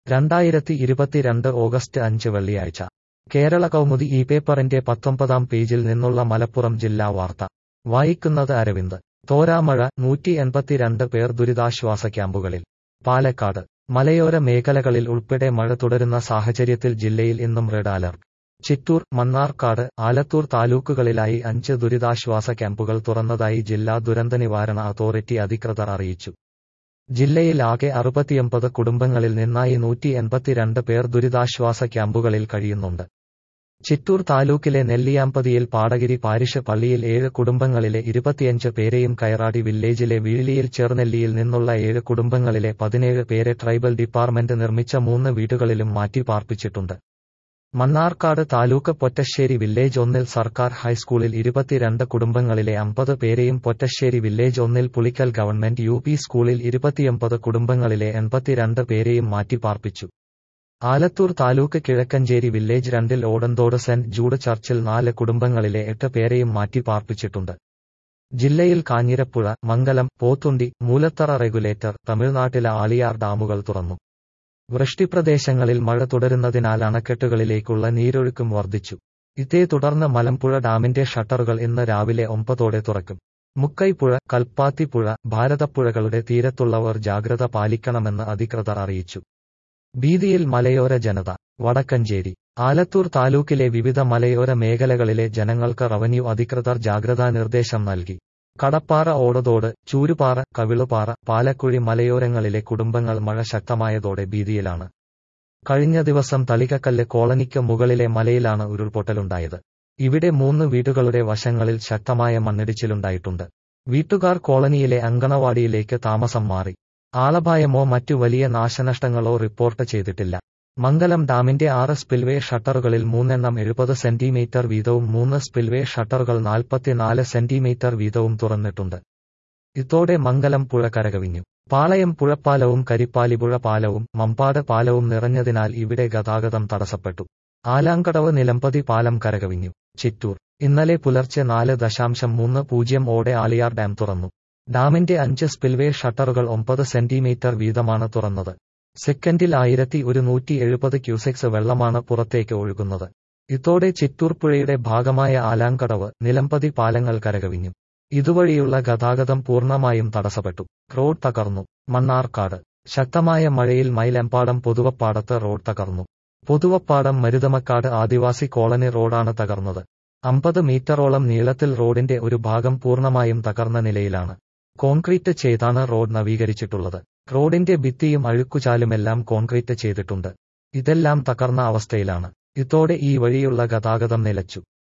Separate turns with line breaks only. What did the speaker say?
രണ്ടായിരത്തി ഇരുപത്തിരണ്ട് ഓഗസ്റ്റ് അഞ്ച് വെള്ളിയാഴ്ച കേരള കൗമുദി ഈ പേപ്പറിന്റെ പത്തൊമ്പതാം പേജിൽ നിന്നുള്ള മലപ്പുറം ജില്ലാ വാർത്ത വായിക്കുന്നത് അരവിന്ദ് തോരാമഴ നൂറ്റി എൺപത്തിരണ്ട് പേർ ദുരിതാശ്വാസ ക്യാമ്പുകളിൽ പാലക്കാട് മലയോര മേഖലകളിൽ ഉൾപ്പെടെ മഴ തുടരുന്ന സാഹചര്യത്തിൽ ജില്ലയിൽ ഇന്നും റെഡ് അലർട്ട് ചിറ്റൂർ മണ്ണാർക്കാട് ആലത്തൂർ താലൂക്കുകളിലായി അഞ്ച് ദുരിതാശ്വാസ ക്യാമ്പുകൾ തുറന്നതായി ജില്ലാ ദുരന്തനിവാരണ അതോറിറ്റി അധികൃതർ അറിയിച്ചു ജില്ലയിൽ ആകെ അറുപത്തിയൊമ്പത് കുടുംബങ്ങളിൽ നിന്നായി നൂറ്റി എൺപത്തിരണ്ട് പേർ ദുരിതാശ്വാസ ക്യാമ്പുകളിൽ കഴിയുന്നുണ്ട് ചിറ്റൂർ താലൂക്കിലെ നെല്ലിയാമ്പതിയിൽ പാടകിരി പാരിഷ് പള്ളിയിൽ ഏഴ് കുടുംബങ്ങളിലെ ഇരുപത്തിയഞ്ച് പേരെയും കയറാടി വില്ലേജിലെ വീഴിയിൽ ചെറുനെല്ലിയിൽ നിന്നുള്ള ഏഴ് കുടുംബങ്ങളിലെ പതിനേഴ് പേരെ ട്രൈബൽ ഡിപ്പാർട്ട്മെന്റ് നിർമ്മിച്ച മൂന്ന് വീടുകളിലും മാറ്റി പാർപ്പിച്ചിട്ടുണ്ട് മണ്ണാർക്കാട് താലൂക്ക് പൊറ്റശ്ശേരി വില്ലേജ് ഒന്നിൽ സർക്കാർ ഹൈസ്കൂളിൽ ഇരുപത്തിരണ്ട് കുടുംബങ്ങളിലെ അമ്പത് പേരെയും പൊറ്റശ്ശേരി വില്ലേജ് ഒന്നിൽ പുളിക്കൽ ഗവൺമെന്റ് യു പി സ്കൂളിൽ ഇരുപത്തിയൊമ്പത് കുടുംബങ്ങളിലെ എൺപത്തിരണ്ട് പേരെയും മാറ്റി പാർപ്പിച്ചു ആലത്തൂർ താലൂക്ക് കിഴക്കഞ്ചേരി വില്ലേജ് രണ്ടിൽ ഓടന്തോട് സെന്റ് ജൂഡ് ചർച്ചിൽ നാല് കുടുംബങ്ങളിലെ എട്ട് പേരെയും മാറ്റി പാർപ്പിച്ചിട്ടുണ്ട് ജില്ലയിൽ കാഞ്ഞിരപ്പുഴ മംഗലം പോത്തുണ്ടി മൂലത്തറ റെഗുലേറ്റർ തമിഴ്നാട്ടിലെ ആളിയാർ ഡാമുകൾ തുറന്നു വൃഷ്ടിപ്രദേശങ്ങളിൽ മഴ തുടരുന്നതിനാൽ അണക്കെട്ടുകളിലേക്കുള്ള നീരൊഴുക്കും വർദ്ധിച്ചു ഇതേ തുടർന്ന് മലമ്പുഴ ഡാമിന്റെ ഷട്ടറുകൾ ഇന്ന് രാവിലെ ഒമ്പതോടെ തുറക്കും മുക്കൈപ്പുഴ കൽപ്പാത്തിപ്പുഴ ഭാരതപ്പുഴകളുടെ തീരത്തുള്ളവർ ജാഗ്രത പാലിക്കണമെന്ന് അധികൃതർ അറിയിച്ചു ഭീതിയിൽ മലയോര ജനത വടക്കഞ്ചേരി ആലത്തൂർ താലൂക്കിലെ വിവിധ മലയോര മേഖലകളിലെ ജനങ്ങൾക്ക് റവന്യൂ അധികൃതർ ജാഗ്രതാ നിർദ്ദേശം നൽകി കടപ്പാറ ഓടതോട് ചൂരുപാറ കവിളുപാറ പാലക്കുഴി മലയോരങ്ങളിലെ കുടുംബങ്ങൾ മഴ ശക്തമായതോടെ ഭീതിയിലാണ് കഴിഞ്ഞ ദിവസം തളികക്കല്ല് കോളനിക്ക് മുകളിലെ മലയിലാണ് ഉരുൾപൊട്ടലുണ്ടായത് ഇവിടെ മൂന്ന് വീടുകളുടെ വശങ്ങളിൽ ശക്തമായ മണ്ണിടിച്ചിലുണ്ടായിട്ടുണ്ട് വീട്ടുകാർ കോളനിയിലെ അങ്കണവാടിയിലേക്ക് താമസം മാറി ആളപായമോ മറ്റു വലിയ നാശനഷ്ടങ്ങളോ റിപ്പോർട്ട് ചെയ്തിട്ടില്ല മംഗലം ഡാമിന്റെ ആറ് സ്പിൽവേ ഷട്ടറുകളിൽ മൂന്നെണ്ണം എഴുപത് സെന്റിമീറ്റർ വീതവും മൂന്ന് സ്പിൽവേ ഷട്ടറുകൾ നാൽപ്പത്തിനാല് സെന്റിമീറ്റർ വീതവും തുറന്നിട്ടുണ്ട് ഇതോടെ മംഗലം പുഴ കരകവിഞ്ഞു പാളയം പുഴപ്പാലവും കരിപ്പാലിപ്പുഴ പാലവും മമ്പാട് പാലവും നിറഞ്ഞതിനാൽ ഇവിടെ ഗതാഗതം തടസ്സപ്പെട്ടു ആലാങ്കടവ് നിലമ്പതി പാലം കരകവിഞ്ഞു ചിറ്റൂർ ഇന്നലെ പുലർച്ചെ നാല് ദശാംശം മൂന്ന് പൂജ്യം ഓടെ ആലിയാർ ഡാം തുറന്നു ഡാമിന്റെ അഞ്ച് സ്പിൽവേ ഷട്ടറുകൾ ഒമ്പത് സെന്റിമീറ്റർ വീതമാണ് തുറന്നത് സെക്കൻഡിൽ ആയിരത്തി ഒരുന്നൂറ്റി എഴുപത് ക്യൂസെക്സ് വെള്ളമാണ് പുറത്തേക്ക് ഒഴുകുന്നത് ഇതോടെ ചിറ്റൂർ പുഴയുടെ ഭാഗമായ ആലാങ്കടവ് നിലമ്പതി പാലങ്ങൾ കരകവിഞ്ഞു ഇതുവഴിയുള്ള ഗതാഗതം പൂർണ്ണമായും തടസ്സപ്പെട്ടു റോഡ് തകർന്നു മണ്ണാർക്കാട് ശക്തമായ മഴയിൽ മൈലെമ്പാടം പൊതുവപ്പാടത്ത് റോഡ് തകർന്നു പൊതുവപ്പാടം മരുതമക്കാട് ആദിവാസി കോളനി റോഡാണ് തകർന്നത് അമ്പത് മീറ്ററോളം നീളത്തിൽ റോഡിന്റെ ഒരു ഭാഗം പൂർണ്ണമായും തകർന്ന നിലയിലാണ് കോൺക്രീറ്റ് ചെയ്താണ് റോഡ് നവീകരിച്ചിട്ടുള്ളത് റോഡിന്റെ ഭിത്തിയും അഴുക്കുചാലുമെല്ലാം കോൺക്രീറ്റ് ചെയ്തിട്ടുണ്ട് ഇതെല്ലാം തകർന്ന അവസ്ഥയിലാണ് ഇതോടെ ഈ വഴിയുള്ള ഗതാഗതം നിലച്ചു